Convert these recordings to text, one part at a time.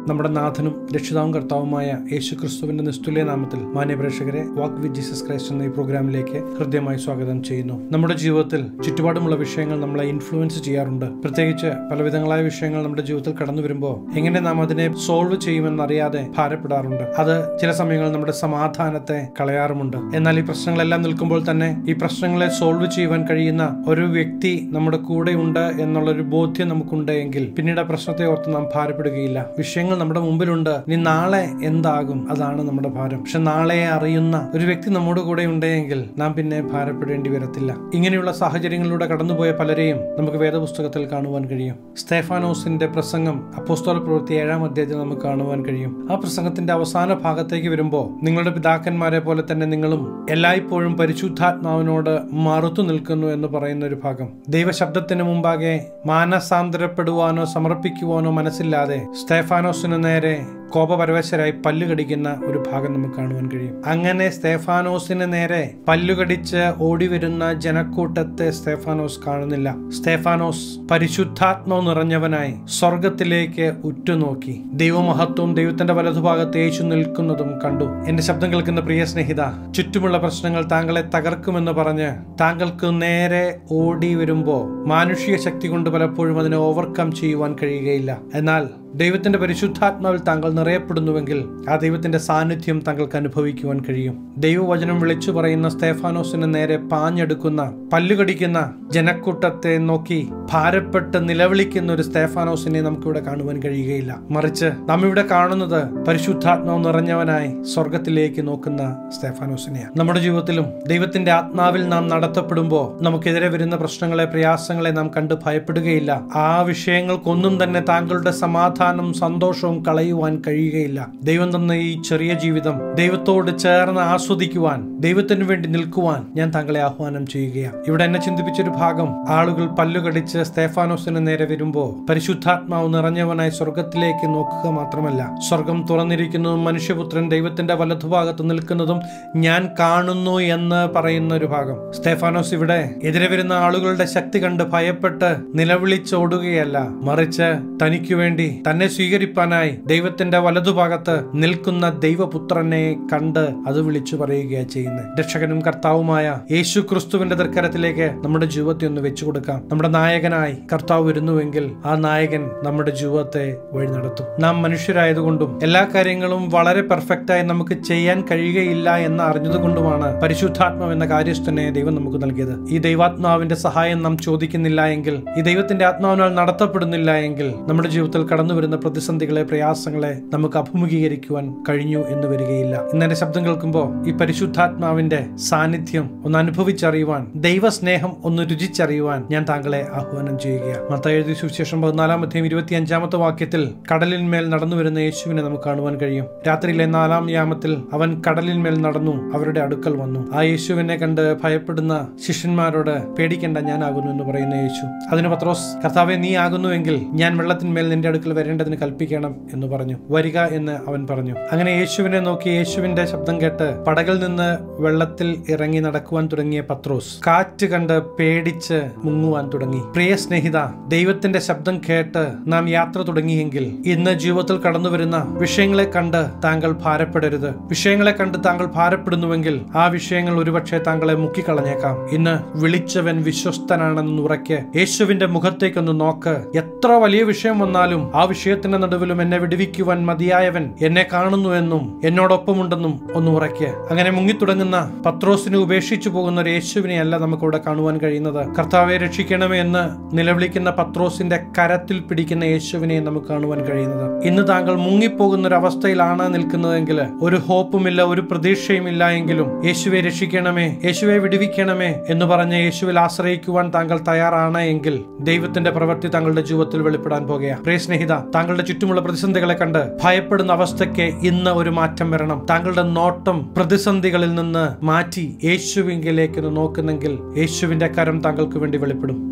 നമ്മുടെ നാഥനും രക്ഷിതാവും കർത്താവുമായ യേശു ക്രിസ്തുവിന്റെ നിസ്തുല്യ നാമത്തിൽ മാന്യ പ്രേക്ഷകരെ വാക്ക് വിത്ത് ജീസസ് ക്രൈസ്റ്റ് എന്ന ഈ പ്രോഗ്രാമിലേക്ക് ഹൃദ്യമായി സ്വാഗതം ചെയ്യുന്നു നമ്മുടെ ജീവിതത്തിൽ ചുറ്റുപാടുമുള്ള വിഷയങ്ങൾ നമ്മളെ ഇൻഫ്ലുവൻസ് ചെയ്യാറുണ്ട് പ്രത്യേകിച്ച് പലവിധങ്ങളായ വിഷയങ്ങൾ നമ്മുടെ ജീവിതത്തിൽ കടന്നു വരുമ്പോൾ എങ്ങനെ നാം അതിനെ സോൾവ് ചെയ്യുമെന്നറിയാതെ ഭാരപ്പെടാറുണ്ട് അത് ചില സമയങ്ങളിൽ നമ്മുടെ സമാധാനത്തെ കളയാറുമുണ്ട് എന്നാൽ ഈ പ്രശ്നങ്ങളെല്ലാം നിൽക്കുമ്പോൾ തന്നെ ഈ പ്രശ്നങ്ങളെ സോൾവ് ചെയ്യുവാൻ കഴിയുന്ന ഒരു വ്യക്തി നമ്മുടെ കൂടെ ഉണ്ട് എന്നുള്ളൊരു ബോധ്യം നമുക്കുണ്ട് എങ്കിൽ പിന്നീട് ആ പ്രശ്നത്തെ ഓർത്ത് നാം ഭാരപ്പെടുകയില്ല വിഷയങ്ങൾ നമ്മുടെ മുമ്പിലുണ്ട് ഇനി നാളെ എന്താകും അതാണ് നമ്മുടെ ഭാരം പക്ഷെ നാളെ അറിയുന്ന ഒരു വ്യക്തി നമ്മുടെ കൂടെ ഉണ്ടെങ്കിൽ നാം പിന്നെ ഭാരപ്പെടേണ്ടി വരത്തില്ല ഇങ്ങനെയുള്ള സാഹചര്യങ്ങളിലൂടെ കടന്നുപോയ പലരെയും നമുക്ക് വേദപുസ്തകത്തിൽ കാണുവാൻ കഴിയും സ്തേഫാനോസിന്റെ പ്രസംഗം അപ്പോസ്തോല പ്രവൃത്തി ഏഴാം അധ്യായത്തിൽ നമുക്ക് കാണുവാൻ കഴിയും ആ പ്രസംഗത്തിന്റെ അവസാന ഭാഗത്തേക്ക് വരുമ്പോൾ നിങ്ങളുടെ പിതാക്കന്മാരെ പോലെ തന്നെ നിങ്ങളും എല്ലായ്പ്പോഴും പരിശുദ്ധാത്മാവിനോട് മറുത്തു നിൽക്കുന്നു എന്ന് പറയുന്ന ഒരു ഭാഗം ദൈവശബ്ദത്തിന് മുമ്പാകെ മാനസാന്തരപ്പെടുവാനോ സമർപ്പിക്കുവാനോ മനസ്സില്ലാതെ സ്തേഫാനോസിന് നേരെ കോപപരവശരായി പല്ലു കടിക്കുന്ന ഒരു ഭാഗം നമുക്ക് കാണുവാൻ കഴിയും അങ്ങനെ സ്തേഫാനോസിന് നേരെ പല്ലുകടിച്ച് ഓടി വരുന്ന ജനക്കൂട്ടത്തെ സ്തേഫാനോസ് കാണുന്നില്ല സ്തേഫാനോസ് പരിശുദ്ധാത്മാവ് നിറഞ്ഞവനായി സ്വർഗത്തിലേക്ക് ഉറ്റുനോക്കി ദൈവമഹത്വം ദൈവത്തിന്റെ വലതുഭാഗത്ത് യേശു നിൽക്കുന്നതും കണ്ടു എന്റെ ശബ്ദം കേൾക്കുന്ന പ്രിയ സ്നേഹിത ചുറ്റുമുള്ള പ്രശ്നങ്ങൾ താങ്കളെ തകർക്കുമെന്ന് പറഞ്ഞ് താങ്കൾക്ക് നേരെ ഓടി വരുമ്പോ മാനുഷിക ശക്തി കൊണ്ട് പലപ്പോഴും അതിനെ ഓവർകം ചെയ്യുവാൻ കഴിയുകയില്ല എന്നാൽ ദൈവത്തിന്റെ പരിശുദ്ധാത്മാവിൽ താങ്കൾ നിറയപ്പെടുന്നുവെങ്കിൽ ആ ദൈവത്തിന്റെ സാന്നിധ്യം താങ്കൾക്ക് അനുഭവിക്കുവാൻ കഴിയും ദൈവവചനം വിളിച്ചു പറയുന്ന സ്തേഫാനോസിന് നേരെ പാഞ്ഞെടുക്കുന്ന പല്ലുകടിക്കുന്ന ജനക്കൂട്ടത്തെ നോക്കി ഭാരപ്പെട്ട് നിലവിളിക്കുന്ന ഒരു സ്തേഫാനോസിനെ നമുക്കിവിടെ കാണുവാൻ കഴിയുകയില്ല മറിച്ച് നാം ഇവിടെ കാണുന്നത് പരിശുദ്ധാത്മാവ് നിറഞ്ഞവനായി സ്വർഗത്തിലേക്ക് നോക്കുന്ന സ്തേഫാനോസിനെയാണ് നമ്മുടെ ജീവിതത്തിലും ദൈവത്തിന്റെ ആത്മാവിൽ നാം നടത്തപ്പെടുമ്പോൾ നമുക്കെതിരെ വരുന്ന പ്രശ്നങ്ങളെ പ്രയാസങ്ങളെ നാം കണ്ട് ഭയപ്പെടുകയില്ല ആ വിഷയങ്ങൾക്കൊന്നും തന്നെ താങ്കളുടെ സമാധാനം സന്തോഷവും കളയുവാൻ കഴിയുകയില്ല ദൈവം തന്ന ഈ ചെറിയ ജീവിതം ദൈവത്തോട് ചേർന്ന് ആസ്വദിക്കുവാൻ ദൈവത്തിന് വേണ്ടി നിൽക്കുവാൻ ഞാൻ താങ്കളെ ആഹ്വാനം ചെയ്യുകയാണ് ഇവിടെ എന്നെ ചിന്തിപ്പിച്ചൊരു ഭാഗം ആളുകൾ പല്ലുകടിച്ച് സ്തേഫാനോസിന് നേരെ വരുമ്പോ പരിശുദ്ധാത്മാവ് നിറഞ്ഞവനായി സ്വർഗത്തിലേക്ക് നോക്കുക മാത്രമല്ല സ്വർഗം തുറന്നിരിക്കുന്നതും മനുഷ്യപുത്രൻ ദൈവത്തിന്റെ വലതുഭാഗത്ത് നിൽക്കുന്നതും ഞാൻ കാണുന്നു എന്ന് പറയുന്ന ഒരു ഭാഗം സ്തേഫാനോസ് ഇവിടെ എതിരെ വരുന്ന ആളുകളുടെ ശക്തി കണ്ട് ഭയപ്പെട്ട് നിലവിളിച്ചോടുകയല്ല മറിച്ച് തനിക്കു വേണ്ടി തന്നെ സ്വീകരിപ്പാനായി ദൈവത്തിന്റെ വലതുഭാഗത്ത് നിൽക്കുന്ന ദൈവപുത്രനെ കണ്ട് അത് വിളിച്ചു പറയുകയാണ് ചെയ്യുന്നത് രക്ഷകനും കർത്താവുമായ യേശു ക്രിസ്തുവിന്റെ തൃക്കരത്തിലേക്ക് നമ്മുടെ ജീവിതത്തെ ഒന്ന് വെച്ചു കൊടുക്കാം നമ്മുടെ നായകനായി കർത്താവ് വരുന്നുവെങ്കിൽ ആ നായകൻ നമ്മുടെ ജീവിതത്തെ വഴി നടത്തും നാം മനുഷ്യരായതുകൊണ്ടും എല്ലാ കാര്യങ്ങളും വളരെ പെർഫെക്റ്റായി നമുക്ക് ചെയ്യാൻ കഴിയുകയില്ല എന്ന് അറിഞ്ഞതുകൊണ്ടുമാണ് പരിശുദ്ധാത്മാവ് എന്ന കാര്യസ്ഥനെ ദൈവം നമുക്ക് നൽകിയത് ഈ ദൈവാത്മാവിന്റെ സഹായം നാം ചോദിക്കുന്നില്ല എങ്കിൽ ഈ ദൈവത്തിന്റെ ആത്മാവിനാൽ നടത്തപ്പെടുന്നില്ല എങ്കിൽ നമ്മുടെ ജീവിതത്തിൽ കടന്നു വരുന്ന പ്രതിസന്ധികളെ പ്രയാസങ്ങളെ നമുക്ക് അഭിമുഖീകരിക്കുവാൻ കഴിഞ്ഞു എന്ന് വരികയില്ല ഇന്നെന്റെ ശബ്ദം കേൾക്കുമ്പോൾ ഈ പരിശുദ്ധാത്മാവിന്റെ സാന്നിധ്യം ഒന്ന് അനുഭവിച്ചറിയുവാൻ ദൈവസ്നേഹം ഒന്ന് രുചിച്ചറിയുവാൻ ഞാൻ താങ്കളെ ആഹ്വാനം ചെയ്യുകയാണ് മത്ത എഴുതി സുവിശേഷം പതിനാലാമത്തെയും ഇരുപത്തി അഞ്ചാമത്തെ വാക്യത്തിൽ കടലിന്മേൽ നടന്നു വരുന്ന യേശുവിനെ നമുക്ക് കാണുവാൻ കഴിയും രാത്രിയിലെ നാലാം യാമത്തിൽ അവൻ കടലിന്മേൽ നടന്നു അവരുടെ അടുക്കൽ വന്നു ആ യേശുവിനെ കണ്ട് ഭയപ്പെടുന്ന ശിഷ്യന്മാരോട് പേടിക്കേണ്ട ഞാനാകുന്നു എന്ന് പറയുന്ന യേശു അതിന് പത്രോസ് കർത്താവെ നീ ആകുന്നുവെങ്കിൽ ഞാൻ വെള്ളത്തിന്മേൽ നിന്റെ അടുക്കൽ വരേണ്ടതിന് കൽപ്പിക്കണം എന്ന് പറഞ്ഞു വരിക എന്ന് അവൻ പറഞ്ഞു അങ്ങനെ യേശുവിനെ നോക്കി യേശുവിന്റെ ശബ്ദം കേട്ട് പടകിൽ നിന്ന് വെള്ളത്തിൽ ഇറങ്ങി നടക്കുവാൻ തുടങ്ങിയ പത്രോസ് കാറ്റ് കണ്ട് പേടിച്ച് മുങ്ങുവാൻ തുടങ്ങി പ്രിയ സ്നേഹിത ദൈവത്തിന്റെ ശബ്ദം കേട്ട് നാം യാത്ര തുടങ്ങിയെങ്കിൽ ഇന്ന് ജീവിതത്തിൽ കടന്നു വരുന്ന വിഷയങ്ങളെ കണ്ട് താങ്കൾ ഭാരപ്പെടരുത് വിഷയങ്ങളെ കണ്ട് താങ്കൾ ഭാരപ്പെടുന്നുവെങ്കിൽ ആ വിഷയങ്ങൾ ഒരുപക്ഷെ താങ്കളെ മുക്കിക്കളഞ്ഞേക്കാം ഇന്ന് വിളിച്ചവൻ വിശ്വസ്തനാണെന്ന് ഉറക്കെ യേശുവിന്റെ മുഖത്തേക്കൊന്ന് നോക്ക് എത്ര വലിയ വിഷയം വന്നാലും ആ വിഷയത്തിന്റെ നടുവിലും എന്നെ വിടുവിക്കുവാൻ മതിയായവൻ എന്നെ കാണുന്നുവെന്നും എന്നോടൊപ്പമുണ്ടെന്നും ഒന്ന് ഉറയ്ക്ക് അങ്ങനെ മുങ്ങിത്തുടങ്ങുന്ന പത്രോസിനെ ഉപേക്ഷിച്ചു പോകുന്ന ഒരു യേശുവിനെ അല്ല നമുക്കിവിടെ കാണുവാൻ കഴിയുന്നത് കർത്താവെ രക്ഷിക്കണമേ എന്ന് നിലവിളിക്കുന്ന പത്രോസിന്റെ കരത്തിൽ പിടിക്കുന്ന യേശുവിനെ നമുക്ക് കാണുവാൻ കഴിയുന്നത് ഇന്ന് താങ്കൾ മുങ്ങിപ്പോകുന്ന ഒരു അവസ്ഥയിലാണ് നിൽക്കുന്നതെങ്കിൽ ഒരു ഹോപ്പുമില്ല ഒരു പ്രതീക്ഷയുമില്ല എങ്കിലും യേശുവെ രക്ഷിക്കണമേ യേശുവെ വിടുവിക്കണമേ എന്ന് പറഞ്ഞ് യേശുവിൽ ആശ്രയിക്കുവാൻ താങ്കൾ തയ്യാറാണ് എങ്കിൽ ദൈവത്തിന്റെ പ്രവൃത്തി താങ്കളുടെ ജീവിതത്തിൽ വെളിപ്പെടാൻ പോകുകയാണ് പ്രിയ സ്നേഹിത താങ്കളുടെ ചുറ്റുമുള്ള പ്രതിസന്ധികളെ കണ്ട് ഭയപ്പെടുന്ന അവസ്ഥയ്ക്ക് ഇന്ന് ഒരു മാറ്റം വരണം താങ്കളുടെ നോട്ടം പ്രതിസന്ധികളിൽ നിന്ന് മാറ്റി യേശുവിങ്കിലേക്ക് ഒന്ന് നോക്കുന്നെങ്കിൽ യേശുവിന്റെ കരം താങ്കൾക്ക് വേണ്ടി വെളിപ്പെടും നമ്മെ സ്നേഹി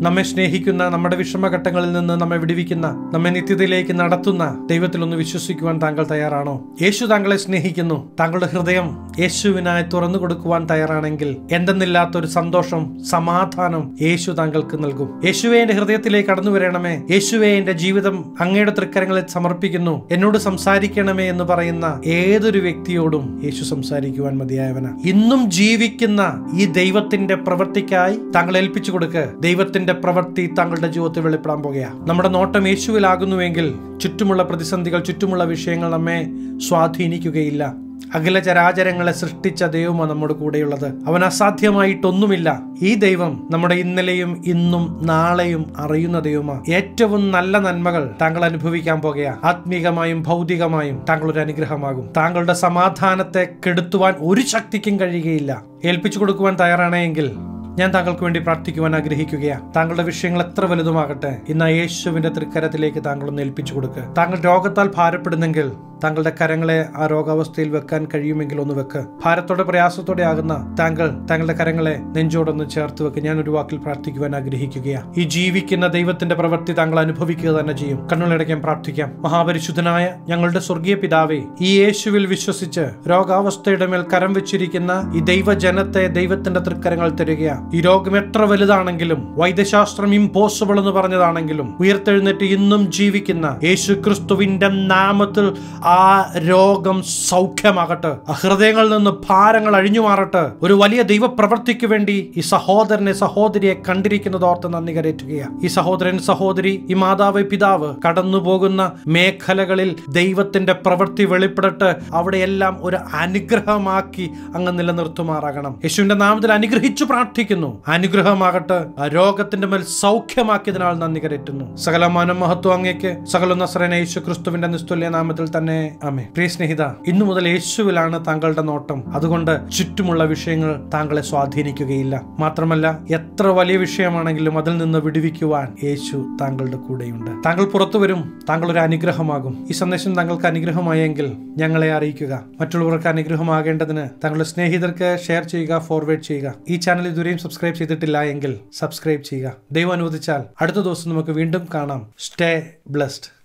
സ്നേഹിക്കുന്ന നമ്മുടെ വിഷമഘട്ടങ്ങളിൽ നിന്ന് നമ്മെ വിടുവിക്കുന്ന നമ്മെ നിത്യതയിലേക്ക് നടത്തുന്ന ദൈവത്തിൽ ഒന്ന് വിശ്വസിക്കുവാൻ താങ്കൾ തയ്യാറാണോ യേശു താങ്കളെ സ്നേഹിക്കുന്നു താങ്കളുടെ ഹൃദയം യേശുവിനായി തുറന്നു കൊടുക്കുവാൻ തയ്യാറാണെങ്കിൽ എന്തെന്നില്ലാത്ത ഒരു സന്തോഷം സമാധാനം യേശു താങ്കൾക്ക് നൽകും യേശുവെ എന്റെ ഹൃദയത്തിലേക്ക് കടന്നു വരണമേ യേശുവെ എന്റെ ജീവിതം അങ്ങയുടെ തൃക്കരങ്ങളിൽ സമർപ്പിക്കുന്നു എന്നോട് സംസാരിക്കണമേ എന്ന് പറയുന്ന ഏതൊരു വ്യക്തിയോടും യേശു സംസാരിക്കുവാൻ മതിയായവനാണ് ഇന്നും ജീവിക്കുന്ന ഈ ദൈവത്തിന്റെ പ്രവൃത്തിക്കായി താങ്കൾ ഏൽപ്പിച്ചു കൊടുക്ക് ദൈവത്തിന്റെ പ്രവൃത്തി താങ്കളുടെ ജീവിതത്തിൽ വെളിപ്പെടാൻ പോകുക നമ്മുടെ നോട്ടം യേശുവിലാകുന്നുവെങ്കിൽ ചുറ്റുമുള്ള പ്രതിസന്ധികൾ ചുറ്റുമുള്ള വിഷയങ്ങൾ നമ്മെ സ്വാധീനിക്കുകയില്ല അഖില ചരാചരങ്ങളെ സൃഷ്ടിച്ച ദൈവമാണ് നമ്മുടെ കൂടെയുള്ളത് അവൻ അസാധ്യമായിട്ടൊന്നുമില്ല ഈ ദൈവം നമ്മുടെ ഇന്നലെയും ഇന്നും നാളെയും അറിയുന്ന ദൈവമാണ് ഏറ്റവും നല്ല നന്മകൾ താങ്കൾ അനുഭവിക്കാൻ പോകുക ആത്മീകമായും ഭൗതികമായും താങ്കൾ ഒരു അനുഗ്രഹമാകും താങ്കളുടെ സമാധാനത്തെ കെടുത്തുവാൻ ഒരു ശക്തിക്കും കഴിയുകയില്ല ഏൽപ്പിച്ചു കൊടുക്കുവാൻ തയ്യാറാണെങ്കിൽ ഞാൻ താങ്കൾക്ക് വേണ്ടി പ്രാർത്ഥിക്കുവാൻ ആഗ്രഹിക്കുകയാണ് താങ്കളുടെ വിഷയങ്ങൾ എത്ര വലുതുമാകട്ടെ ഇന്ന് ആ യേശുവിന്റെ തൃക്കരത്തിലേക്ക് താങ്കൾ ഒന്ന് ഏൽപ്പിച്ചു കൊടുക്കുക താങ്കൾ രോഗത്താൽ ഭാരപ്പെടുന്നെങ്കിൽ താങ്കളുടെ കരങ്ങളെ ആ രോഗാവസ്ഥയിൽ വെക്കാൻ കഴിയുമെങ്കിൽ ഒന്ന് വെക്ക് ഭാരത്തോടെ പ്രയാസത്തോടെ ആകുന്ന താങ്കൾ താങ്കളുടെ കരങ്ങളെ നെഞ്ചോടൊന്ന് ചേർത്ത് വെക്ക് ഞാൻ ഒരു വാക്കിൽ പ്രാർത്ഥിക്കുവാൻ ആഗ്രഹിക്കുകയാണ് ഈ ജീവിക്കുന്ന ദൈവത്തിന്റെ പ്രവൃത്തി താങ്കൾ അനുഭവിക്കുക തന്നെ ചെയ്യും കണ്ണുകളടയ്ക്കാൻ പ്രാർത്ഥിക്കാം മഹാപരിശുദ്ധനായ ഞങ്ങളുടെ സ്വർഗീയ പിതാവേ ഈ യേശുവിൽ വിശ്വസിച്ച് രോഗാവസ്ഥയുടെ മേൽ കരം വെച്ചിരിക്കുന്ന ഈ ദൈവജനത്തെ ദൈവത്തിന്റെ തൃക്കരങ്ങൾ തരികയാണ് ഈ രോഗം എത്ര വലുതാണെങ്കിലും വൈദ്യശാസ്ത്രം ഇമ്പോസിബിൾ എന്ന് പറഞ്ഞതാണെങ്കിലും ഉയർത്തെഴുന്നേറ്റ് ഇന്നും ജീവിക്കുന്ന യേശു ക്രിസ്തുവിന്റെ നാമത്തിൽ ആ രോഗം സൗഖ്യമാകട്ടെ ആ ഹൃദയങ്ങളിൽ നിന്ന് ഭാരങ്ങൾ അഴിഞ്ഞു മാറട്ടെ ഒരു വലിയ ദൈവപ്രവൃത്തിക്ക് വേണ്ടി ഈ സഹോദരനെ സഹോദരിയെ കണ്ടിരിക്കുന്നത് ഓർത്ത് നന്ദി കരയറ്റുകയാണ് ഈ സഹോദരൻ സഹോദരി ഈ മാതാവ് പിതാവ് കടന്നു പോകുന്ന മേഖലകളിൽ ദൈവത്തിന്റെ പ്രവൃത്തി വെളിപ്പെടട്ടെ അവിടെയെല്ലാം ഒരു അനുഗ്രഹമാക്കി അങ്ങ് നിലനിർത്തുമാറാകണം യേശുവിന്റെ നാമത്തിൽ അനുഗ്രഹിച്ചു പ്രാർത്ഥിക്കുന്നു അനുഗ്രഹമാകട്ടെ ആ രോഗത്തിന്റെ മേൽ സൗഖ്യമാക്കിയതിനാൽ നന്ദി കരയറ്റുന്നു സകല മാനം മഹത്വം അങ്ങേക്ക് സകല നസ്രന യേശു ക്രിസ്തുവിന്റെ നിസ്തുല്യ നാമത്തിൽ തന്നെ അമേ പ്രിയ സ്നേഹിത ഇന്നു മുതൽ യേശുവിലാണ് താങ്കളുടെ നോട്ടം അതുകൊണ്ട് ചുറ്റുമുള്ള വിഷയങ്ങൾ താങ്കളെ സ്വാധീനിക്കുകയില്ല മാത്രമല്ല എത്ര വലിയ വിഷയമാണെങ്കിലും അതിൽ നിന്ന് വിടുവിക്കുവാൻ യേശു താങ്കളുടെ കൂടെയുണ്ട് താങ്കൾ പുറത്തു വരും താങ്കൾ ഒരു അനുഗ്രഹമാകും ഈ സന്ദേശം താങ്കൾക്ക് അനുഗ്രഹമായെങ്കിൽ ഞങ്ങളെ അറിയിക്കുക മറ്റുള്ളവർക്ക് അനുഗ്രഹമാകേണ്ടതിന് താങ്കളുടെ സ്നേഹിതർക്ക് ഷെയർ ചെയ്യുക ഫോർവേഡ് ചെയ്യുക ഈ ചാനൽ ഇതുവരെയും സബ്സ്ക്രൈബ് ചെയ്തിട്ടില്ല എങ്കിൽ സബ്സ്ക്രൈബ് ചെയ്യുക ദൈവം അനുവദിച്ചാൽ അടുത്ത ദിവസം നമുക്ക് വീണ്ടും കാണാം സ്റ്റേ ബ്ലസ്ഡ്